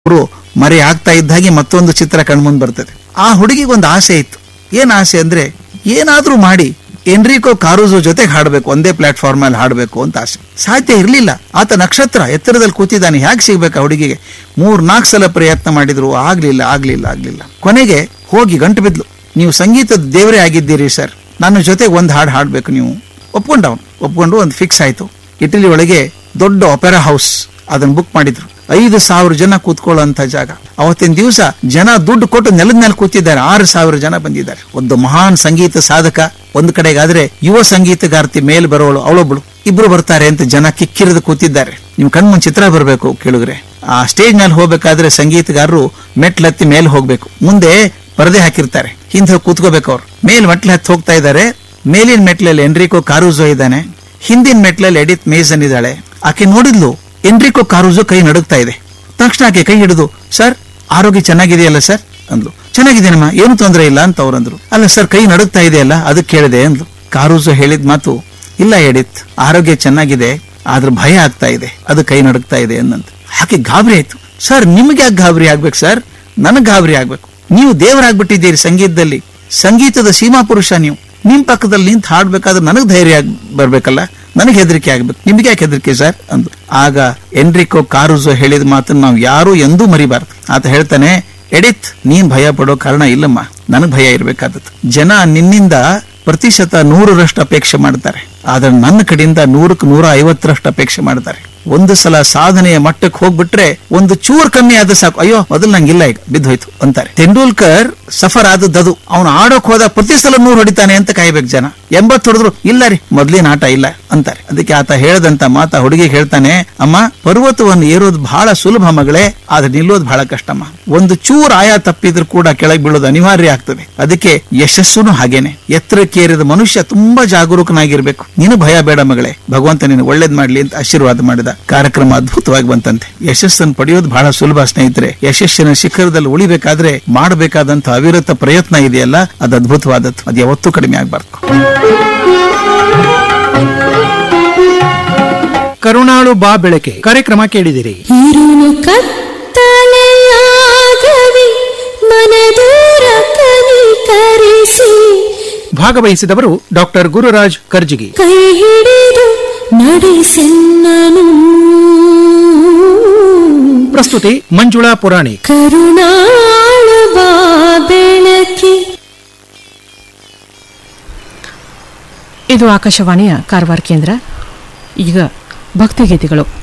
ಅವರು ಮರೆ ಆಗ್ತಾ ಇದ್ದ ಹಾಗೆ ಮತ್ತೊಂದು ಚಿತ್ರ ಕಣ್ಮುಂದ್ ಬರ್ತದೆ ಆ ಹುಡುಗಿಗೆ ಒಂದು ಆಸೆ ಇತ್ತು ಏನ್ ಆಸೆ ಅಂದ್ರೆ ಏನಾದ್ರೂ ಮಾಡಿ ಎನ್ರಿಕೋ ಕಾರೂಸೋ ಜೊತೆಗೆ ಹಾಡಬೇಕು ಒಂದೇ ಪ್ಲಾಟ್ಫಾರ್ಮ್ ಅಲ್ಲಿ ಹಾಡಬೇಕು ಅಂತ ಆಸೆ ಸಾಧ್ಯ ಇರಲಿಲ್ಲ ಆತ ನಕ್ಷತ್ರ ಎತ್ತರದಲ್ಲಿ ಕೂತಿದ್ದಾನೆ ಹೇಗೆ ಸಿಗ್ಬೇಕು ಆ ಹುಡುಗಿಗೆ ಮೂರ್ ನಾಲ್ಕು ಸಲ ಪ್ರಯತ್ನ ಮಾಡಿದ್ರು ಆಗ್ಲಿಲ್ಲ ಆಗ್ಲಿಲ್ಲ ಆಗ್ಲಿಲ್ಲ ಕೊನೆಗೆ ಹೋಗಿ ಗಂಟು ಬಿದ್ಲು ನೀವು ಸಂಗೀತದ ದೇವರೇ ಆಗಿದ್ದೀರಿ ಸರ್ ನನ್ನ ಜೊತೆಗೆ ಒಂದು ಹಾಡು ಹಾಡ್ಬೇಕು ನೀವು ಒಪ್ಕೊಂಡ ಅವನು ಒಪ್ಕೊಂಡು ಒಂದು ಫಿಕ್ಸ್ ಆಯ್ತು ಇಟಲಿ ಒಳಗೆ ದೊಡ್ಡ ಒಪೆರಾ ಹೌಸ್ ಅದನ್ನ ಬುಕ್ ಮಾಡಿದ್ರು ಐದು ಸಾವಿರ ಜನ ಕೂತ್ಕೊಳ್ಳುವಂತ ಜಾಗ ಅವತ್ತಿನ ದಿವಸ ಜನ ದುಡ್ಡು ಕೊಟ್ಟು ನೆಲದ ಮೇಲೆ ಕೂತಿದ್ದಾರೆ ಆರು ಸಾವಿರ ಜನ ಬಂದಿದ್ದಾರೆ ಒಂದು ಮಹಾನ್ ಸಂಗೀತ ಸಾಧಕ ಒಂದ್ ಕಡೆಗಾದ್ರೆ ಯುವ ಸಂಗೀತಗಾರ್ತಿ ಮೇಲೆ ಬರೋಳು ಅವಳೊಬ್ಳು ಇಬ್ರು ಬರ್ತಾರೆ ಅಂತ ಜನ ಕಿಕ್ಕಿರಿದು ಕೂತಿದ್ದಾರೆ ನಿಮ್ ಕಣ್ಮುಂದ್ ಚಿತ್ರ ಬರಬೇಕು ಕೇಳಿದ್ರೆ ಆ ಸ್ಟೇಜ್ ಮೇಲೆ ಹೋಗ್ಬೇಕಾದ್ರೆ ಸಂಗೀತಗಾರರು ಮೆಟ್ಲತ್ತಿ ಮೇಲೆ ಹೋಗ್ಬೇಕು ಮುಂದೆ ಪರದೆ ಹಾಕಿರ್ತಾರೆ ಹಿಂದೆ ಕೂತ್ಕೋಬೇಕು ಅವ್ರು ಮೇಲ್ ಮೆಟ್ಲು ಹತ್ತಿ ಹೋಗ್ತಾ ಇದ್ದಾರೆ ಮೇಲಿನ ಮೆಟ್ಲಲ್ಲಿ ಎನ್ರಿಕೋ ಕಾರೂಸೋ ಇದ್ದಾನೆ ಹಿಂದಿನ ಮೆಟ್ಲಲ್ಲಿ ಎಡಿತ್ ಮೇಸನ್ ಇದ್ದಾಳೆ ಆಕೆ ನೋಡಿದ್ಲು ಎನ್ರಿಕೋ ಕಾರೂಸೋ ಕೈ ನಡುಗ್ತಾ ಇದೆ ತಕ್ಷಣ ಆಕೆ ಕೈ ಹಿಡಿದು ಸರ್ ಆರೋಗ್ಯ ಚೆನ್ನಾಗಿದೆಯಲ್ಲ ಸರ್ ಅಂದ್ಲು ಚೆನ್ನಾಗಿದೆನಮ್ಮ ಏನು ತೊಂದರೆ ಇಲ್ಲ ಅಂತ ಅವ್ರಂದ್ರು ಅಲ್ಲ ಸರ್ ಕೈ ನಡುಗ್ತಾ ಇದೆಯಲ್ಲ ಅದಕ್ಕೆ ಕೇಳಿದೆ ಅಂದ್ಲು ಕಾರೂಸೋ ಹೇಳಿದ ಮಾತು ಇಲ್ಲ ಎಡಿತ್ ಆರೋಗ್ಯ ಚೆನ್ನಾಗಿದೆ ಆದ್ರೆ ಭಯ ಆಗ್ತಾ ಇದೆ ಅದು ಕೈ ನಡುಗ್ತಾ ಇದೆ ಅನ್ನಂತ ಆಕೆ ಗಾಬರಿ ಆಯ್ತು ಸರ್ ನಿಮ್ಗೆ ಯಾಕೆ ಗಾಬರಿ ಆಗ್ಬೇಕು ಸರ್ ನನಗ್ ಗಾಬರಿ ಆಗ್ಬೇಕು ನೀವು ದೇವರಾಗ್ಬಿಟ್ಟಿದ್ದೀರಿ ಸಂಗೀತದಲ್ಲಿ ಸಂಗೀತದ ಸೀಮಾ ಪುರುಷ ನೀವು ನಿಮ್ ಪಕ್ಕದಲ್ಲಿ ನಿಂತು ಹಾಡ್ಬೇಕಾದ್ರೆ ನನಗ್ ಧೈರ್ಯ ಆಗ್ ಬರ್ಬೇಕಲ್ಲ ನನಗೆ ಹೆದರಿಕೆ ಆಗ್ಬೇಕು ನಿಮ್ಗೆ ಯಾಕೆ ಹೆದರಿಕೆ ಸರ್ ಅಂದು ಆಗ ಎನ್ರಿಕೋ ಕಾರುಜೋ ಹೇಳಿದ ಮಾತನ್ನ ನಾವು ಯಾರು ಎಂದೂ ಮರಿಬಾರ್ದು ಆತ ಹೇಳ್ತಾನೆ ಎಡಿತ್ ನೀನ್ ಭಯ ಪಡೋ ಕಾರಣ ಇಲ್ಲಮ್ಮ ನನಗ್ ಭಯ ಇರ್ಬೇಕಾದದ್ದು ಜನ ನಿನ್ನಿಂದ ಪ್ರತಿಶತ ನೂರರಷ್ಟು ಅಪೇಕ್ಷೆ ಮಾಡ್ತಾರೆ ಆದ್ರೆ ನನ್ನ ಕಡೆಯಿಂದ ನೂರಕ್ಕೆ ನೂರ ಐವತ್ತರಷ್ಟು ಅಪೇಕ್ಷೆ ಮಾಡ್ತಾರೆ ಒಂದು ಸಲ ಸಾಧನೆಯ ಮಟ್ಟಕ್ಕೆ ಹೋಗ್ಬಿಟ್ರೆ ಒಂದು ಚೂರ್ ಕಮ್ಮಿ ಆದ ಸಾಕು ಅಯ್ಯೋ ಮೊದಲು ನಂಗಿಲ್ಲ ಈಗ ಬಿದ್ದೋಯ್ತು ಅಂತಾರೆ ತೆಂಡೂಲ್ಕರ್ ಸಫರ್ ಆದದ್ದು ಅವನು ಆಡೋಕ್ ಹೋದ ಪ್ರತಿ ಸಲ ನೂರು ಹೊಡಿತಾನೆ ಅಂತ ಕಾಯ್ಬೇಕು ಜನ ಎಂಬತ್ತು ಹೊಡೆದ್ರು ಇಲ್ಲ ರೀ ಮೊದ್ಲಿನ ಆಟ ಇಲ್ಲ ಅಂತಾರೆ ಅದಕ್ಕೆ ಆತ ಹೇಳದಂತ ಮಾತ ಹುಡುಗಿ ಹೇಳ್ತಾನೆ ಅಮ್ಮ ಪರ್ವತವನ್ನು ಏರೋದು ಬಹಳ ಸುಲಭ ಮಗಳೇ ಆದ್ರೆ ನಿಲ್ಲೋದು ಬಹಳ ಕಷ್ಟಮ್ಮ ಒಂದು ಚೂರ್ ಆಯಾ ತಪ್ಪಿದ್ರು ಕೂಡ ಕೆಳಗೆ ಬೀಳೋದು ಅನಿವಾರ್ಯ ಆಗ್ತದೆ ಅದಕ್ಕೆ ಯಶಸ್ಸುನು ಹಾಗೇನೆ ಎತ್ತರಕ್ಕೇರಿದ ಮನುಷ್ಯ ತುಂಬಾ ಜಾಗರೂಕನಾಗಿರ್ಬೇಕು ನೀನು ಭಯ ಬೇಡ ಮಗಳೇ ಭಗವಂತ ನೀನು ಒಳ್ಳೇದ್ ಮಾಡ್ಲಿ ಅಂತ ಆಶೀರ್ವಾದ ಮಾಡಿದ ಕಾರ್ಯಕ್ರಮ ಅದ್ಭುತವಾಗಿ ಬಂತಂತೆ ಯಶಸ್ಸನ್ನು ಪಡೆಯೋದು ಬಹಳ ಸುಲಭ ಸ್ನೇಹಿತರೆ ಯಶಸ್ಸಿನ ಶಿಖರದಲ್ಲಿ ಉಳಿಬೇಕಾದ್ರೆ ಮಾಡಬೇಕಾದಂತ ಅವಿರತ ಪ್ರಯತ್ನ ಇದೆಯಲ್ಲ ಅದು ಅದ್ಭುತವಾದದ್ದು ಅದು ಯಾವತ್ತೂ ಕಡಿಮೆ ಆಗ್ಬಾರ್ದು ಕರುಣಾಳು ಬಾ ಬೆಳಕೆ ಕಾರ್ಯಕ್ರಮ ಕೇಳಿದಿರಿ ഇരുളു ಕತ್ತಲೆಯಾಗವಿ ಮನದೂರ ಕನಿಕರಿಸಿ ಭಾಗವಹಿಸಿದವರು ಡಾಕ್ಟರ್ ಗುರುರಾಜ್ ಕರ್ಜಿಗಿ ಕೈ ಹಿಡಿದು ನಡೆಸೆನ್ನನು ಪ್ರಸ್ತುತಿ ಮಂಜುಳಾ ಪುರಾಣಿ ಕರುಣಾಳು ಬಾ ಬೆಳಕಿ ಇದು ಆಕಾಶವಾಣಿಯ ಕಾರವಾರ ಕೇಂದ್ರ ಈಗ ಭಕ್ತಿಗೀತೆಗಳು